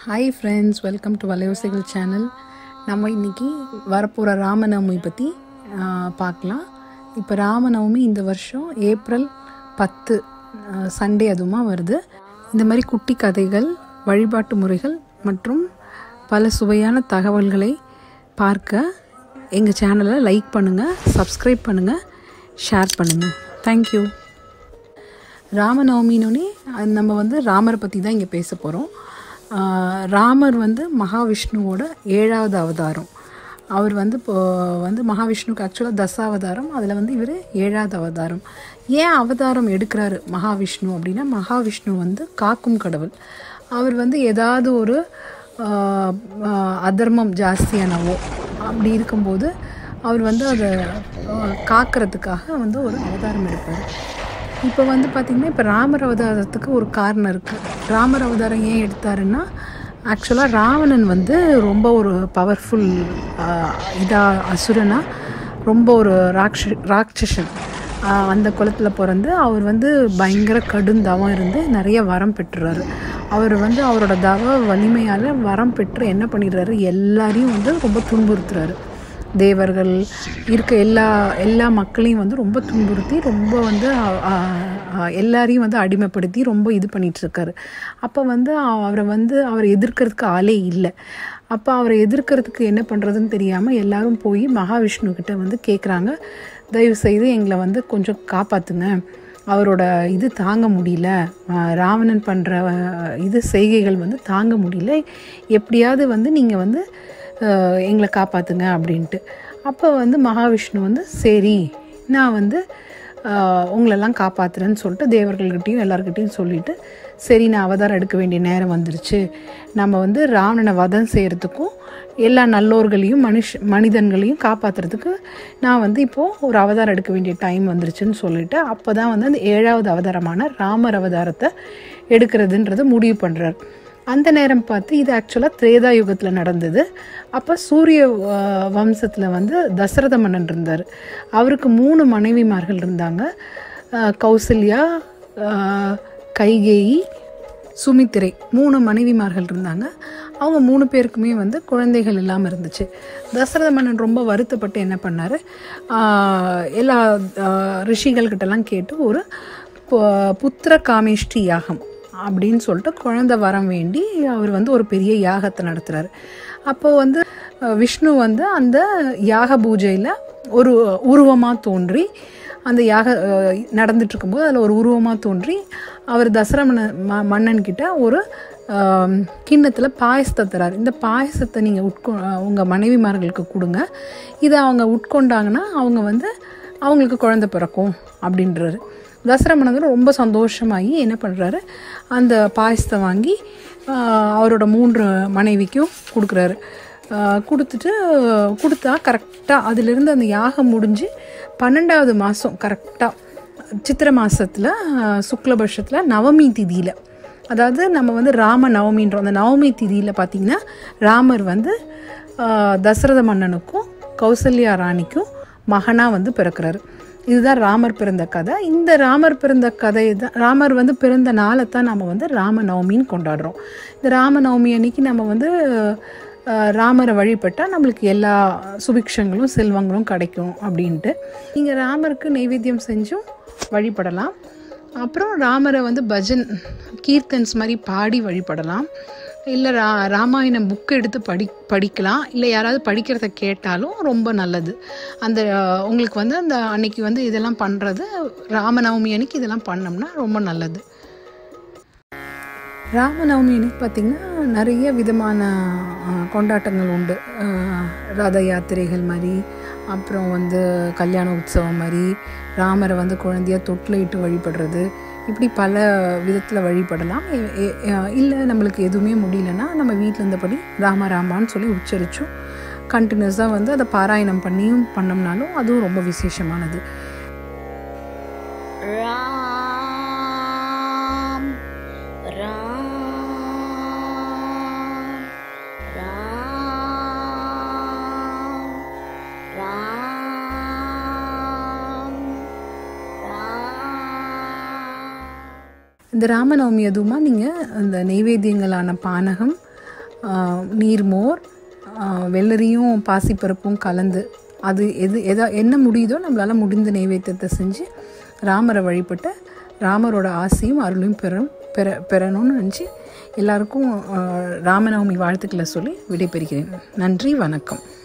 Hi friends welcome to Valaiyosaigal channel நம்ம இன்னைக்கு வரப்போகிற ராமநவமி பற்றி பார்க்கலாம் இப்போ ராமநவமி இந்த வருஷம் ஏப்ரல் பத்து சண்டே அதுவுமா வருது இந்த மாதிரி குட்டி கதைகள் வழிபாட்டு முறைகள் மற்றும் பல சுவையான தகவல்களை பார்க்க எங்கள் சேனலை லைக் பண்ணுங்கள் சப்ஸ்கிரைப் பண்ணுங்கள் ஷேர் பண்ணுங்கள் தேங்க்யூ ராமநவமினோடனே நம்ம வந்து ராமரை பற்றி தான் இங்கே பேச போகிறோம் ராமர் வந்து மகாவிஷ்ணுவோட ஏழாவது அவதாரம் அவர் வந்து இப்போ வந்து மகாவிஷ்ணுக்கு ஆக்சுவலாக தசாவதாரம் அதில் வந்து இவர் ஏழாவது அவதாரம் ஏன் அவதாரம் எடுக்கிறாரு மகாவிஷ்ணு அப்படின்னா மகாவிஷ்ணு வந்து காக்கும் கடவுள் அவர் வந்து ஏதாவது ஒரு ஆஹ், ஆஹ், அதர்மம் ஜாஸ்தியானவோ அப்படி இருக்கும்போது அவர் வந்து அதை ஆஹ், காக்கிறதுக்காக வந்து ஒரு அவதாரம் எடுப்பார் இப்போ வந்து பார்த்திங்கன்னா இப்போ ராமர் அவதாரத்துக்கு ஒரு காரணம் இருக்குது ராமர் அவதாரம் ஏன் எடுத்தாருன்னா ஆக்சுவலாக ராவணன் வந்து ரொம்ப ஒரு பவர்ஃபுல் இதாக அசுரனா ரொம்ப ஒரு ராட்ச ராட்சசன் ஆஹ் அந்த குலத்தில் பிறந்து அவர் வந்து பயங்கர கடும் தவம் இருந்து நிறைய வரம் பெற்றுறாரு அவர் வந்து அவரோட தவ வலிமையால் வரம் பெற்று என்ன பண்ணிடுறாரு எல்லாரையும் வந்து ரொம்ப துன்புறுத்துறாரு தேவர்கள் இருக்க எல்லா எல்லா மக்களையும் வந்து ரொம்ப துன்புறுத்தி ரொம்ப வந்து அ- அ- அ- எல்லாரையும் வந்து அடிமைப்படுத்தி ரொம்ப இது பண்ணிட்டு இருக்காரு அப்போ வந்து அவரை வந்து அவரை எதிர்க்கிறதுக்கு ஆளே இல்லை அப்போ அவரை எதிர்க்கிறதுக்கு என்ன பண்ணுறதுன்னு தெரியாமல் எல்லாரும் போய் மகாவிஷ்ணு கிட்ட வந்து கேட்குறாங்க தயவு செய்து எங்களை வந்து கொஞ்சம் காப்பாற்றுங்க அவரோட இது தாங்க முடியல அஹ் ராவணன் பண்ணுற இது செய்கைகள் வந்து தாங்க முடியல எப்படியாவது வந்து நீங்கள் வந்து அஹ் எங்களை காப்பாற்றுங்க அப்படின்ட்டு அப்போ வந்து மகாவிஷ்ணு வந்து சரி நான் வந்து அஹ் உங்களெல்லாம் காப்பாற்றுறேன்னு சொல்லிட்டு தேவர்கள்கிட்டையும் எல்லார்கிட்டையும் சொல்லிட்டு சரி நான் அவதாரம் எடுக்க வேண்டிய நேரம் வந்துருச்சு நம்ம வந்து ராவணனை வதம் செய்கிறதுக்கும் எல்லா நல்லோர்களையும் மனுஷ மனிதன்களையும் காப்பாற்றுறதுக்கு நான் வந்து இப்போது ஒரு அவதாரம் எடுக்க வேண்டிய டைம் வந்துருச்சுன்னு சொல்லிட்டு அப்போ தான் வந்து அந்த ஏழாவது அவதாரமான ராமர் அவதாரத்தை எடுக்கிறதுன்றது முடிவு பண்ணுறார் அந்த நேரம் பார்த்து இது ஆக்சுவலாக திரேதா யுகத்தில் நடந்தது அப்போ சூரிய வம்சத்தில் வந்து தசரத மன்னன் இருந்தார் அவருக்கு மூணு மனைவிமார்கள் இருந்தாங்க அஹ் கௌசல்யா அஹ் கைகேயி சுமித்திரை மூணு மனைவிமார்கள் இருந்தாங்க அவங்க மூணு பேருக்குமே வந்து குழந்தைகள் இல்லாமல் இருந்துச்சு தசரத மன்னன் ரொம்ப வருத்தப்பட்டு என்ன பண்ணார் எல்லா ஆஹ் ரிஷிகள்கிட்டலாம் கேட்டு ஒரு பு- புத்திர காமேஷ்டி யாகம் அப்படின்னு சொல்லிட்டு குழந்தை வரம் வேண்டி அவர் வந்து ஒரு பெரிய யாகத்தை நடத்துகிறாரு அப்போது வந்து அஹ், விஷ்ணு வந்து அந்த யாக பூஜையில் ஒரு உருவமாக தோன்றி அந்த யாக அஹ், நடந்துட்டு இருக்கும்போது அதில் ஒரு உருவமாக தோன்றி அவர் தசரா மன்ன- ம மன்னன் கிட்ட ஒரு கிண்ணத்தில் பாயசத்தை தரார் இந்த பாயசத்தை நீங்கள் உட்கொ உங்கள் மனைவிமார்களுக்கு கொடுங்க இதை அவங்க உட்கொண்டாங்கன்னா அவங்க வந்து அவங்களுக்கு குழந்தை பிறக்கும் அப்படின்றாரு தசரா மன்னன் ரொம்ப சந்தோஷமாகி என்ன பண்ணுறாரு அந்த பாயசத்தை வாங்கி ஆஹ், அவரோட மூன்று மனைவிக்கும் கொடுக்குறாரு ஆஹ், கொடுத்துட்டு கொடுத்தா கரெக்டாக அதிலிருந்து அந்த யாகம் முடிஞ்சு பன்னெண்டாவது மாதம் கரெக்டாக சித்திரை மாதத்தில் சுக்லபட்சத்தில் நவமி திதியில் அதாவது நம்ம வந்து ராம நவமின்றோம் அந்த நவமி திதியில் பார்த்திங்கன்னா ராமர் வந்து ஆஹ், தசரத மன்னனுக்கும் கௌசல்யா ராணிக்கும் மகனாக வந்து பிறக்கிறாரு இதுதான் ராமர் பிறந்த கதை இந்த ராமர் பிறந்த கதை தான் ராமர் வந்து பிறந்த நாளை தான் நம்ம வந்து ராம நவமின்னு கொண்டாடுறோம் இந்த ராம நவமி அன்னைக்கு நம்ம வந்து ஆஹ், ராமரை வழிபட்டால் நம்மளுக்கு எல்லா சுபிக்ஷங்களும் செல்வங்களும் கிடைக்கும் அப்படின்ட்டு நீங்கள் ராமருக்கு நைவேத்தியம் செஞ்சும் வழிபடலாம் அப்புறம் ராமரை வந்து பஜன் கீர்த்தன்ஸ் மாதிரி பாடி வழிபடலாம் இல்லை ரா ராமாயணம் புக்கு எடுத்து படி படிக்கலாம் இல்லை யாராவது படிக்கிறத கேட்டாலும் ரொம்ப நல்லது அந்த அஹ், உங்களுக்கு வந்து அந்த அன்னைக்கு வந்து இதெல்லாம் பண்ணுறது ராமநவமி அன்னைக்கு இதெல்லாம் பண்ணோம்னா ரொம்ப நல்லது ராமநவமி அன்னைக்கு பார்த்திங்கன்னா நிறைய விதமான அஹ், கொண்டாட்டங்கள் உண்டு அஹ், ரத யாத்திரைகள் மாதிரி அப்புறம் வந்து கல்யாண உற்சவம் மாதிரி ராமரை வந்து குழந்தையா தொட்டில் இட்டு வழிபடுறது இப்படி பல விதத்தில் வழிபடலாம் இல்லை நம்மளுக்கு எதுவுமே முடியலன்னா நம்ம வீட்டில் இருந்தபடி ராம ராமான்னு சொல்லி உச்சரிச்சும் கண்டினியூஸாக வந்து அதை பாராயணம் பண்ணியும் பண்ணோம்னாலும் அதுவும் ரொம்ப விசேஷமானது Ram, Ram, Ram, Ram, Ram. இந்த ராமநவமி அதுவுமா நீங்கள் அந்த நெய்வேத்தியங்களான பானகம் ஆஹ், நீர்மோர் ஆஹ், வெள்ளரியும் பாசிப்பருப்பும் கலந்து அது எது எதா என்ன முடியுதோ நம்மளால் முடிந்த நைவேத்தியத்தை செஞ்சு ராமரை வழிபட்டு ராமரோட ஆசையும் அருளையும் பெறும் பெற பெறணும்னு நினச்சி எல்லாருக்கும் ஆஹ், ராமநவமி வாழ்த்துக்களை சொல்லி விடைபெறுகிறேன் நன்றி வணக்கம்